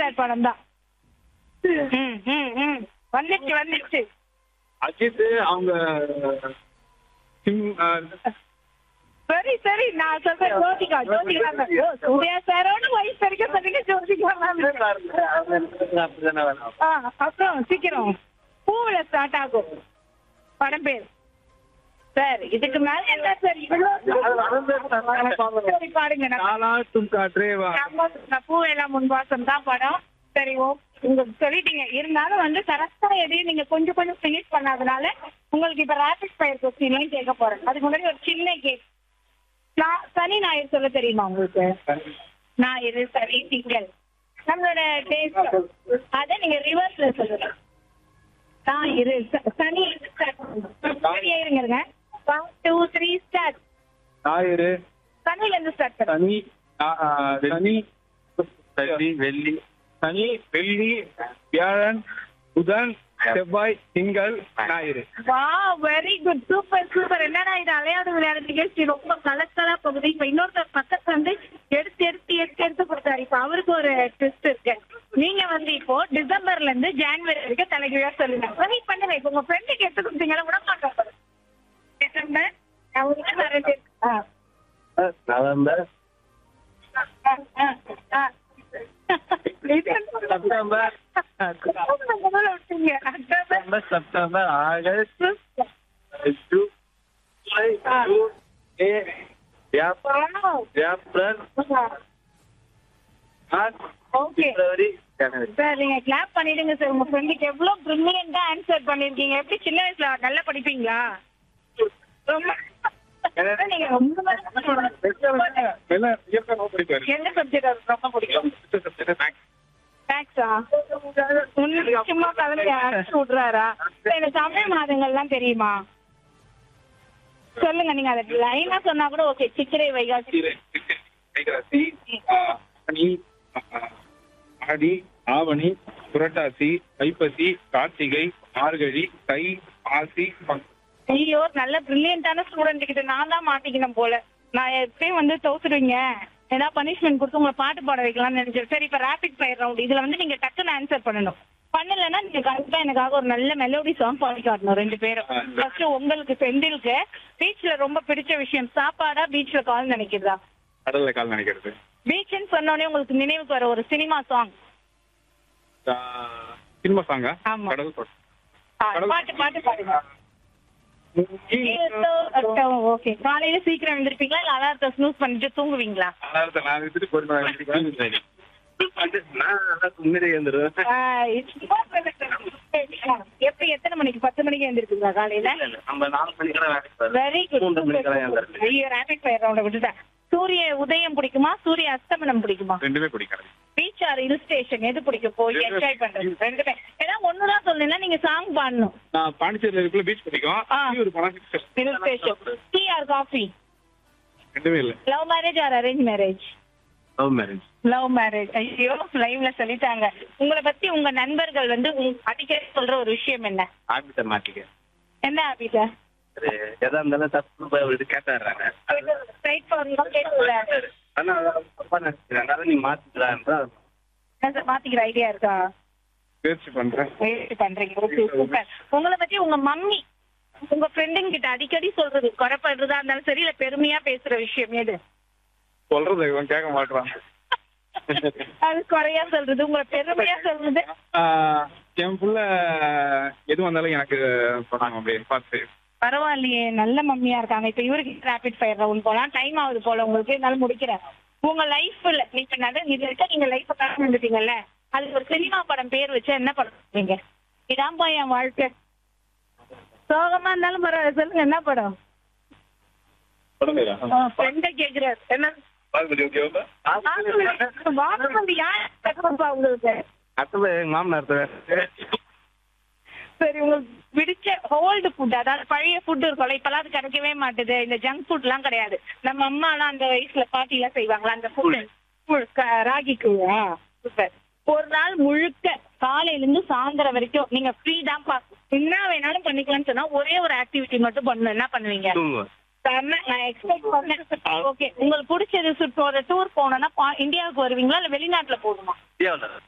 Sir படம் தான் ம் ம் ம் வந்துச்சு வந்துச்சு அஜித் அவங்க சிம் சரி சரி நான் சொல்றேன் ஜோதிகா ஜோதிகா தான். ஓ, சூர்யா சாரோட வயசு வரைக்கும் சொன்னீங்க ஜோதிகா மேம் அப்படிதானே வேணும் ஆ, அப்புறம் சீக்கிரம் பூவுல ஸ்டார்ட் ஆகும் படம் பேர் சார் இதுக்கு மேல என்ன சார் இவ்வளவு சரி பாடுங்க நான் காலா தும் காற்றே வா நம்ம- நான் பூவெல்லாம் முன்வாசம் தான் படம் சரி ஓ உங்களுக்கு சொல்லிட்டீங்க இருந்தாலும் வந்து கரெக்டா எதையும் நீங்க கொஞ்சம் கொஞ்சம் ஃபினிஷ் பண்ணாதனால உங்களுக்கு இப்ப ரேபிட் ஃபயர் கொஸ்டின்லாம் கேட்க போறேன் அதுக்கு முன்னாடி ஒரு சின்ன கேக் சனி ஞாயிறு சொல்ல தெரியுமா உங்களுக்கு ஞாயிறு சனி திங்கள் நம்மளோட டேஸ்ட் அதை நீங்க ரிவர்ஸ்ல சொல்லுங்க ஞாயிறு ச- சனி சரியா இருங்க இருங்க ஒன் டூ த்ரீ ஸ்டார்ட் ஞாயிறு சனில இருந்து ஸ்டார்ட் பண்ணுங்க சனி ஆ, ஆ, சனி சனி வெள்ளி சனி வெள்ளி வியாழன் புதன் செவ்வாய் திங்கள் ஞாயிறு வா வெரி குட் சூப்பர் சூப்பர் என்னடா இது அலையாடு விளையாடு நிகழ்ச்சி ரொம்ப கலக்கலா போகுது இப்ப இன்னொருத்தர் பக்கத்துல வந்து எடுத்து எடுத்து எடுத்து எடுத்து கொடுத்தாரு இப்ப அவருக்கு ஒரு ட்விஸ்ட் இருக்கு நீங்க வந்து இப்போ டிசம்பர்ல இருந்து ஜான்வரி வரைக்கும் தலைகீழா சொல்லுங்க வெயிட் பண்ணுங்க இப்ப உங்க ஃப்ரெண்டுக்கு எடுத்து கொடுத்தீங்கன்னா விட மாட்டோம் டிசம்பர் அவருக்கு நிறைய பேர் ஆ, நவம்பர் ஆ, ஆ, ஆ. இது என்ன? செப்டம்பர் முதல்ல விட்டீங்க. October September September August July June May April Wow. April March Okay. February January sir நீங்க கிளாப் பண்ணிடுங்க சார் உங்க ஃப்ரெண்டுக்கு எவ்வளவு பிரில்லியண்டா ஆன்சர் பண்ணிருக்கீங்க எப்படி சின்ன வயசுல நல்லா படிப்பீங்களா ரொம்ப நீங்க ரொம்ப எந்த சப்ஜெக்ட் ரொம்ப பிடிக்கும் மேக்ஸா சும்மா கலந்து அடிச்சு விடுறாரா சரி, இந்த தமிழ் மாதங்கள்லாம் தெரியுமா சொல்லுங்க நீங்க அதை லைனா சொன்னா கூட ஓகே சித்திரை வைகாசி ஆனி ஆடி ஆவணி புரட்டாசி ஐப்பசி கார்த்திகை மார்கழி தை ஆசி பங்குனி. ஐயோ நல்ல பிரில்லியண்டான ஸ்டூடெண்ட் கிட்ட நான் தான் மாட்டிக்கணும் போல நான் எப்பயும் வந்து தோத்துடுவீங்க ஏதாவது பனிஷ்மெண்ட் கொடுத்து உங்களை பாட்டு பாட வைக்கலாம்னு நினைச்சேன் சரி இப்ப ரேபிட் ஃபயர் ரவுண்ட் இதுல வந்து நீங்க டக்குன்னு ஆன்சர் பண்ணணும் பண்ணலன்னா நீங்க கண்டிப்பா எனக்காக ஒரு நல்ல மெலோடி சாங் பாடி காட்டணும் ரெண்டு பேரும் ஃபர்ஸ்ட் உங்களுக்கு செந்திலுக்கு பீச்ல ரொம்ப பிடிச்ச விஷயம் சாப்பாடா பீச்ல கால் நினைக்கிறதா கடல்ல கால் நினைக்கிறது பீச்னு சொன்னோடனே உங்களுக்கு நினைவுக்கு வர ஒரு சினிமா சாங் சினிமா சாங்கா ஆமா. கடல் கொ- பாட்டு பாட்டு பாடுங்க ஓகே காலையில சீக்கிரம் எழுந்திருப்பீங்களா இல்ல அலாரத்தை ஸ்னூஸ் பண்ணிட்டு தூங்குவீங்களா அதாவது நான் எடுத்துட்டு பொறுமை நான் நல்லா முன்னாடி எழுந்துருவேன் ஆஹ் எப்படி எத்தனை மணிக்கு பத்து மணிக்கு எழுந்திருப்பீங்களா காலையில நம்ம நாலு மணிக்கெல்லாம் வேலைக்கு போறோம். வெரி குட் மூன்று மணிக்கெல்லாம் எழுந்திருப்பேன். ஐயோ ரேபிட் ஃபயர் ரவுண்ட விட்டுட்டேன் சூரிய உதயம் பிடிக்குமா சூரிய அஸ்தமனம் பிடிக்குமா ரெண்டுமே பிடிக்காது பீச் ஆர் ஹில் ஸ்டேஷன் எது பிடிக்கும் போய் ரெண்டுமே என்ஜாய் பண்றது ரெண்டுமே ஏன்னா ஒண்ணுதான் சொன்னீங்கன்னா நீங்க சாங் பாடணும் நான் பாண்டிச்சேரியில இருக்குள்ள பீச் பிடிக்கும் ஆ. ஒரு பணம் hill station tea or coffee ரெண்டுமே இல்ல love marriage or arrange marriage love marriage love marriage ஐயோ லைவ்ல சொல்லிட்டாங்க உங்களை பத்தி உங்க நண்பர்கள் வந்து உங்க- அடிக்கடி சொல்ற ஒரு விஷயம் என்ன ஆபீசர் மாட்டிக்க என்ன ஆபீஸா சரி, எதா இருந்தாலும் தப்பு போய் அவர்கிட்ட கேட்டாடுறாங்க ஸ்ட்ரைட் ஃபார்வர்டா கேட்கல ஆனா அதெல்லாம் தப்பா நினைக்கிறேன் அதனால நீ மாத்திக்கலான்றா மாத்திக்கிற ஐடியா இருக்கா முயற்சி பண்றேன் முயற்சி பண்றீங்க ஓகே சூப்பர் உங்களை பத்தி உங்க மம்மி உங்க ஃப்ரெண்டுங்க கிட்ட அடிக்கடி சொல்றது குறைப்படுறதா இருந்தாலும் சரி இல்ல பெருமையா பேசுற விஷயம் எது சொல்றது இவன் கேட்க மாட்டான் அது குறையா சொல்றது உங்களை பெருமையா சொல்றது என் புள்ள எது வந்தாலும் எனக்கு சொன்னாங்க அப்படியே பார்த்து பரவாயில்லையே நல்ல மம்மியா இருக்காங்க இப்ப இவருக்கு ரேபிட் ஃபயர் ரவுண்ட் போலாம் டைம் ஆகுது போல உங்களுக்கு என்னால முடிக்கிறேன் உங்க லைஃப்ல நீங்க நட இது இருக்க நீங்க லைஃப் கடந்து வந்துட்டீங்கல்ல அது ஒரு சினிமா படம் பேர் வச்சா என்ன பண்ணுவீங்க இதான்பா என் வாழ்க்கை சோகமா இருந்தாலும் பரவாயில்ல சொல்லுங்க என்ன படம் ஃப்ரெண்ட கேக்குறாரு என்ன வாக்குமதி யார் கட்டுறப்பா உங்களுக்கு அடுத்தது எங்க மாமனார் சரி உங்களுக்கு பிடிச்ச ஓல்டு ஃபுட் அதாவது பழைய ஃபுட் இருக்கும்ல இப்பெல்லாம் அது கிடைக்கவே மாட்டுது இந்த ஜங்க் ஃபுட்லாம் கிடையாது நம்ம அம்மா எல்லாம் அந்த வயசுல பாட்டி எல்லாம் செய்வாங்களா அந்த ஃபுட் ராகி கூழா சூப்பர் ஒரு நாள் முழுக்க காலையில இருந்து சாயந்தரம் வரைக்கும் நீங்க ஃப்ரீ தான்ப்பா என்ன வேணாலும் பண்ணிக்கலாம்னு சொன்னா ஒரே ஒரு ஆக்டிவிட்டி மட்டும் பண்ணணும் என்ன பண்ணுவீங்க தூங்குவேன் செம்ம. நான் எக்ஸ்பெக்ட் பண்ணேன் ஓகே உங்களுக்கு பிடிச்சது சுற்று ஒரு டூர் போனோம்னா பா- இந்தியாவுக்கு வருவீங்களா இல்ல வெளிநாட்டுல போகணுமா இந்தியாவில்